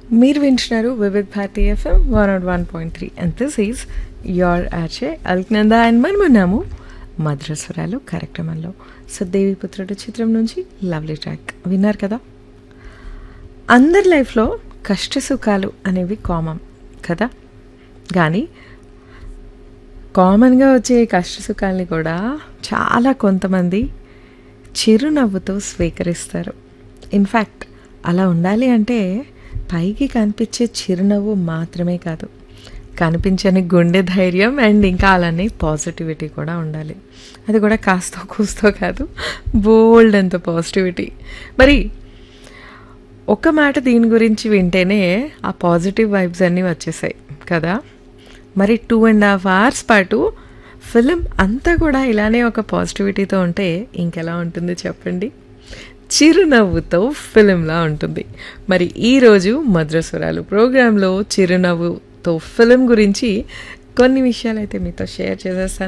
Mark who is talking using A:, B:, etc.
A: మీరు వింటున్నారు Vividh Bharati FM one nought one point three and this is your R J Alaknanda and మనమున్నాము మద్రస్వరాలు కార్యక్రమంలో సో దేవిపుత్రుడు చిత్రం నుంచి లవ్లీ ట్రాక్ విన్నారు కదా అందరి లైఫ్లో కష్ట సుఖాలు అనేవి కామన్ కదా కానీ కామన్గా వచ్చే కష్ట సుఖాల్ని కూడా చాలా కొంతమంది చిరునవ్వుతో స్వీకరిస్తారు ఇన్ఫ్యాక్ట్ అలా ఉండాలి అంటే పైకి కనిపించే చిరునవ్వు మాత్రమే కాదు కనిపించని గుండె ధైర్యం అండ్ ఇంకా అలానే పాజిటివిటీ కూడా ఉండాలి అది కూడా కాస్తో కూస్తో కాదు బోల్డ్ అంత పాజిటివిటీ మరి ఒక మాట దీని గురించి వింటేనే ఆ పాజిటివ్ వైబ్స్ అన్నీ వచ్చేసాయి కదా మరి టూ అండ్ హాఫ్ అవర్స్ పాటు ఫిలిం అంతా కూడా ఇలానే ఒక పాజిటివిటీతో ఉంటే ఇంకెలా ఉంటుంది చెప్పండి చిరునవ్వుతో ఫిలింలా ఉంటుంది మరి ఈరోజు మద్రస్వరాలు ప్రోగ్రాంలో చిరునవ్వుతో ఫిలిం గురించి కొన్ని విషయాలు అయితే మీతో షేర్ చేసేస్తాను